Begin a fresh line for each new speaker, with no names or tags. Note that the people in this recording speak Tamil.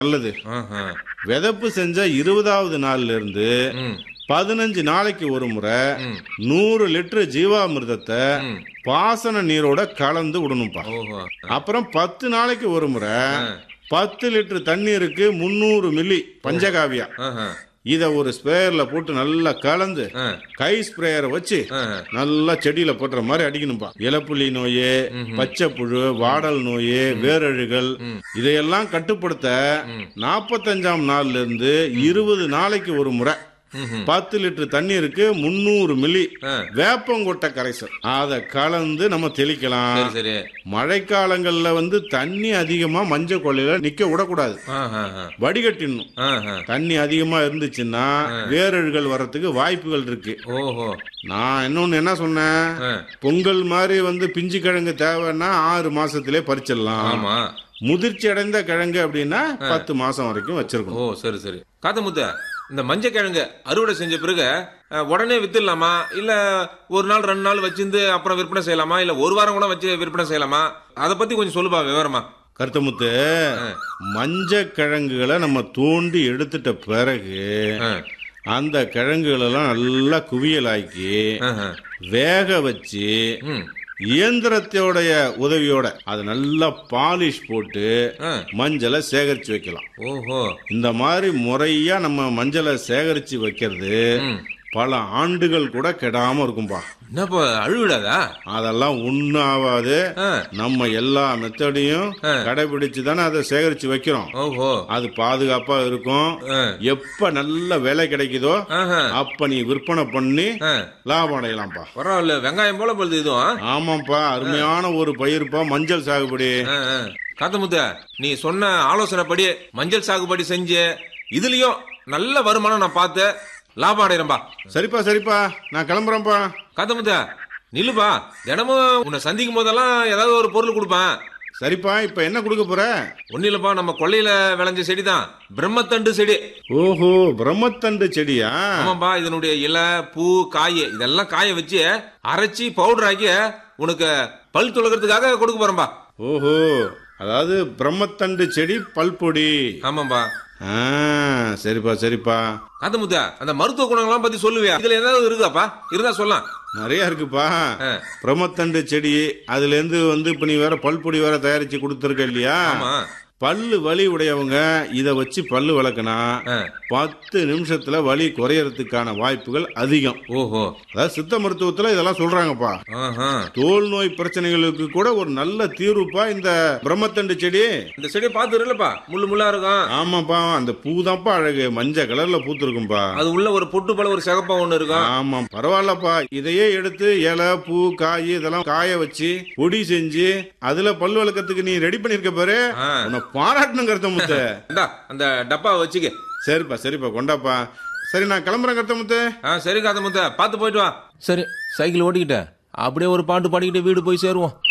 நல்லது
ஆஹா.
விதப்பு செஞ்ச இருபதாவது நாள்ல இருந்து
ம்.
பதினஞ்சு நாளைக்கு ஒரு முறை
ம்.
நூறு லிட்டர் ஜீவாமிர்தத்தை
ம்.
பாசன நீரோட கலந்து விடணும்ப்பா
ஓஹோ
அப்புறம் பத்து நாளைக்கு ஒரு முறை பத்து லிட்டர் தண்ணீருக்கு முந்நூறு மில்லி பஞ்சகாவியா
ஆஹா.
இத ஒரு ஸ்ப்ரேயர்ல போட்டு நல்லா கலந்து
ஆ.
கை ஸ்ப்ரேயரை வச்சு
ஆஹா.
நல்லா செடியில போட்டுற மாதிரி அடிக்கணும்பா இலப்புள்ளி நோய் பச்சை புழு வாடல் நோய் வேரழுகள் இதையெல்லாம் கட்டுப்படுத்த நாற்பத்தஞ்சாம் நாள்ல இருந்து இருபது நாளைக்கு ஒரு முறை
ம்ஹும்.
பத்து லிட்டர் தண்ணீருக்கு முந்நூறு மில்லி
ஆ.
வேப்பங்கொட்டை கரைசல் அதை கலந்து நம்ம தெளிக்கலாம்
சரி சரி
மழைக்காலங்கள்ல வந்து தண்ணி அதிகமா மஞ்சள் கொள்ளையில நிக்க விடக்கூடாது
ஆஹா.
வடிகட்டிடணும்
ஆஹா.
தண்ணி அதிகமா இருந்துச்சுன்னா வேரழுகள் வர்றதுக்கு வாய்ப்புகள் இருக்கு
ஓஹோ
நான் இன்னொன்னு என்ன சொன்னேன்
ஆ.
பொங்கல் மாதிரி வந்து பிஞ்சு கிழங்கு தேவைன்னா ஆறு மாசத்திலே பறிச்சிடலாம்
ஆமா
முதிர்ச்சி அடைந்த கிழங்கு அப்படின்னா பத்து மாசம் வரைக்கும்
ஓ
வச்சிருக்கணும்
சரி சரி காத்தமுத்த இந்த மஞ்சள் கிழங்கு அறுவடை செஞ்ச பிறகு அஹ், உடனே வித்துடலாமா இல்ல ஒரு நாள் ரெண்டு நாள் வச்சிருந்து அப்புறம் விற்பனை செய்யலாமா இல்ல ஒரு வாரம் கூட வச்சு விற்பனை செய்யலாமா அதை பத்தி கொஞ்சம் சொல்லுப்பா விவரமா
கருத்தமுத்து மஞ்ச கிழங்குகளை நம்ம தோண்டி எடுத்துட்ட பிறகு
ஆ.
அந்த கிழங்குகளெல்லாம் நல்லா குவியலாக்கி
ஆஹா.
வேக வச்சு
ம்.
இயந்திரத்தோடைய உதவியோட அது நல்லா பாலிஷ் போட்டு
ஆ.
மஞ்சளை சேகரிச்சு வைக்கலாம்
ஓஹோ
இந்த மாதிரி முறையா நம்ம மஞ்சளை சேகரிச்சு வைக்கிறது
ம்.
பல ஆண்டுகள் கூட கெடாம இருக்கும்பா
என்னப்பா அழுவிடாதா
அதெல்லாம் ஒண்ணும் ஆகாது
ஆ.
நம்ம எல்லா மெத்தடையும்
ஆ.
கடைபிடிச்சு தானே அதை சேகரிச்சு வைக்கிறோம்
ஓஹோ
அது பாதுகாப்பா இருக்கும்
ஆ.
எப்ப நல்ல விலை கிடைக்குதோ
ஆஹா.
அப்ப நீ விற்பனை பண்ணி
ஆ.
லாபம் அடையலாம்ப்பா
பரவாயில்ல வெங்காயம் போல போகுது இதுவும்
ஆமாப்பா அருமையான ஒரு பயிர்ப்பா மஞ்சள் சாகுபடி
ஆ, ஆ. காத்தமுத்த நீ சொன்ன ஆலோசனைப்படி மஞ்சள் சாகுபடி செஞ்சு இதுலயும் நல்ல வருமானம் நான் பார்த்து லாபம் அடைகிறேன்பா
சரிப்பா சரிப்பா நான் கிளம்புறேன்ப்பா
காத்தமுத்த நில்லுப்பா தினமும் உன்னை சந்திக்கும் போதெல்லாம் ஏதாவது ஒரு பொருள் கொடுப்பேன்
சரிப்பா இப்ப என்ன கொடுக்க போற
ஒன்னும் இல்லப்பா நம்ம கொள்ளையில விளைஞ்ச செடி தான் பிரம்மத்தண்டு செடி
ஓஹோ பிரம்மத்தண்டு செடியா
ஆமாப்பா இதனுடைய இலை பூ காய் இதெல்லாம் காய வச்சு அரைச்சி பவுடர் ஆக்கி உனக்கு பல் துளக்கிறதுக்காக கொடுக்க போறேன்பா
ஓஹோ அதாவது பிரம்மத்தண்டு செடி பல்பொடி
ஆமாம்பா
ஆ சரிப்பா சரிப்பா
காத்தமுத்த அந்த மருத்துவ குணங்கள்லாம் பத்தி சொல்லுவியா இதுல ஏதாவது இருக்குதாப்பா இருந்தா சொல்லலாம்
நிறைய இருக்குப்பா
ஆ.
பிரம்மத்தண்டு செடி அதுல இருந்து வந்து இப்ப நீ வேற பல்பொடி வேற தயாரிச்சு கொடுத்துருக்க இல்லையா
ஆமா
பல்லு வலி உடையவங்க இத வச்சு பல்லு விளக்குனா
ஆ.
பத்து நிமிஷத்துல வலி குறையறதுக்கான வாய்ப்புகள் அதிகம்
ஓஹோ
அதாவது சித்த மருத்துவத்துல இதெல்லாம் சொல்றாங்கப்பா
ஆஹா.
தோல் நோய் பிரச்சனைகளுக்கு கூட ஒரு நல்ல தீர்வுப்பா இந்த பிரம்மத்தண்டு செடி
இந்த செடியை பாத்துருலப்பா முள்ளு முள்ளா இருக்கும்
ஆமாப்பா அந்த பூ தான்ப்பா அழகு மஞ்சள் கலர்ல பூத்திருக்கும்பா
அது உள்ள ஒரு பொட்டு போல ஒரு சிகப்பா ஒண்ணு இருக்கும்
ஆமா பரவாயில்லப்பா இதையே எடுத்து இலை பூ காய் இதெல்லாம் காய வச்சு பொடி செஞ்சு அதுல பல்லு விளக்கத்துக்கு நீ ரெடி பண்ணிருக்க பாரு
ஆ.
உன்னை பாராட்டணும் கருத்த முத்து
இந்தா அந்த டப்பா வச்சுக்க
சரிப்பா சரிப்பா கொண்டாப்பா சரி நான் கிளம்புறேன் கருத்த முத்து
ஆ சரி காத்த முத்த பாத்து போயிட்டு வா சரி சைக்கிள் ஓட்டிக்கிட்ட அப்படியே ஒரு பாட்டு பாடிக்கிட்டு வீடு போய் சேருவோம்